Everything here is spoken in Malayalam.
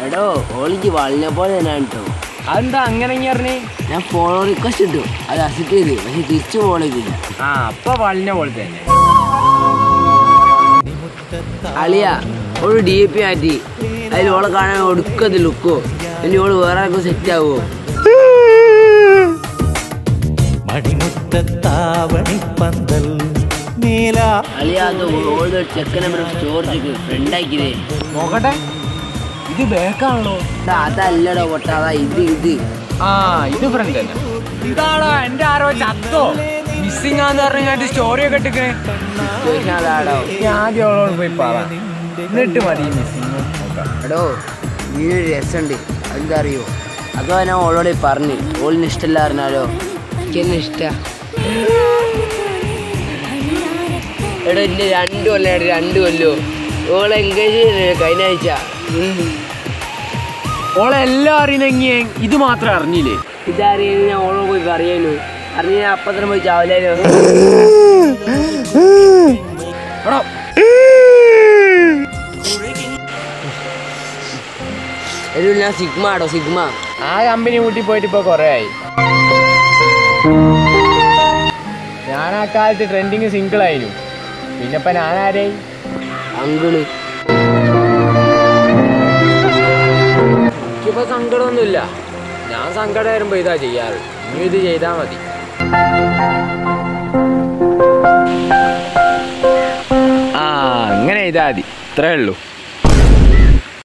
എടോ ഓളിക്ക് വളഞ്ഞ പോലെ തന്നെ കേട്ടോ അതെന്താ അങ്ങനെ പറഞ്ഞേ ഞാൻ ഫോളോ റിക്വസ്റ്റ് ഇട്ടു അത് അക്സെപ്റ്റ് ചെയ്ത് പക്ഷെ തിരിച്ചു ഫോളോ ചെയ്തില്ല ആ അപ്പൊ വളഞ്ഞ പോലെ തന്നെ അളിയ ഒരു ഡി പി മാറ്റി അതിൽ ഓളെ കാണാൻ ഒടുക്കത് ലുക്കോ ഇനി ഓള് വേറെ ആർക്കും സെറ്റ് ആവുമോ മണിമുറ്റത്താവണിപ്പന്തൽ നീല അളിയ അത് ഓൾഡ് ചെക്കനെ സ്റ്റോറിക്ക് ഫ്രണ്ട് ആക്കിയതേ നോക്കട്ടെ ഇത് ബേക്കാണല്ലോ എടാ, അതല്ലടോ പൊട്ട അതാ ഇത് ഇത് ആ ഇത് ഫ്രണ്ട് തന്നെ ഇതാണോ എന്റെ ആരോ ചത്തോ മിസ്സിംഗ് ആന്ന് പറഞ്ഞാൽ സ്റ്റോറി ഒക്കെ ഇട്ടിക്കണേ സിറ്റുവേഷൻ അതാടോ ഞാൻ ആദ്യം അവളോട് പോയി പറ എന്നിട്ട് മതി മിസ്സിംഗ് നോക്കാം എടോ ഇങ്ങനൊരു രസമുണ്ട് അതെന്താ അറിയോ അതോ ഞാൻ ഓളോട് പറഞ്ഞു ഓളിന് ഇഷ്ടമല്ല അറിഞ്ഞാലോ എനിക്കെന്നെ ഇഷ്ട എടോ ഇല്ല രണ്ട് കൊല്ലം എടാ, രണ്ട് കൊല്ലോ ഓളെ എൻഗേജ് കഴിഞ്ഞ ആഴ്ച ഉം. ഓളെല്ലാം അറിയണെങ്കി ഇത് മാത്രം അറിഞ്ഞില്ലേ ഇതറിയാൻ ഞാൻ ഓളോട് പോയി പറയാനു അറിഞ്ഞ ഞാൻ അപ്പത്തന്നെ പോയി ചാവലാനോ എടോ എടോ ഞാൻ സിഗ്മ ആടോ സിഗ്മ ആ കമ്പനി കൂട്ടി പോയിട്ട് ഇപ്പൊ കൊറേ ആയി ഞാൻ ആ കാലത്ത് ട്രെൻഡിങ് സിംഗിൾ ആയിരുന്നു പിന്നെ ഇപ്പൊ ഞാൻ ആരായി അങ്കിള് എനിക്കിപ്പോ സങ്കടമൊന്നുമില്ല ഞാൻ സങ്കടം വരുമ്പോ ഇതാ ചെയ്യാറ് ഇനി ഇത് ചെയ്താ മതി ആ അങ്ങനെ ചെയ്താ മതി ഇത്രേ ഉള്ളൂ